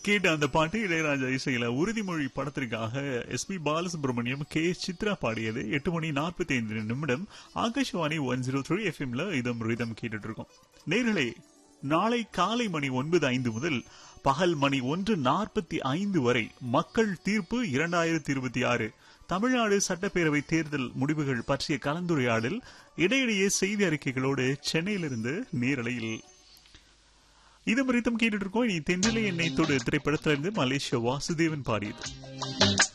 கேட்ட அந்த பாட்டு இளையராஜா இசையில உறுதிமொழி படத்திற்காக S P Balasubrahmanyam K Chithra பாடியது எட்டு மணி நாற்பத்தி ஐந்து நிமிடம் ஆகாஷவாணி ஒன் ஜீரோ த்ரீ எஃப்எம்ல இதம் ரிதம் கேட்டுட்டு இருக்கோம் நேர்களே நாளை காலை மணி ஒன்பது ஐந்து முதல் பகல் மணி ஒன்று நாற்பத்தி ஐந்து வரை மக்கள் தீர்ப்பு இரண்டாயிரத்தி இருபத்தி ஆறு தமிழ்நாடு சட்டப்பேரவை தேர்தல் முடிவுகள் பற்றிய கலந்துரையாடல் இடையிடையே செய்தி அறிக்கைகளோடு சென்னையிலிருந்து நேரலையில் இது மரித்தம் கேட்டுட்டு இருக்கோம் இனி தென்றலை எண்ணெய் தொடு திரைப்படத்திலிருந்து மலேசியா வாசுதேவன் பாடியது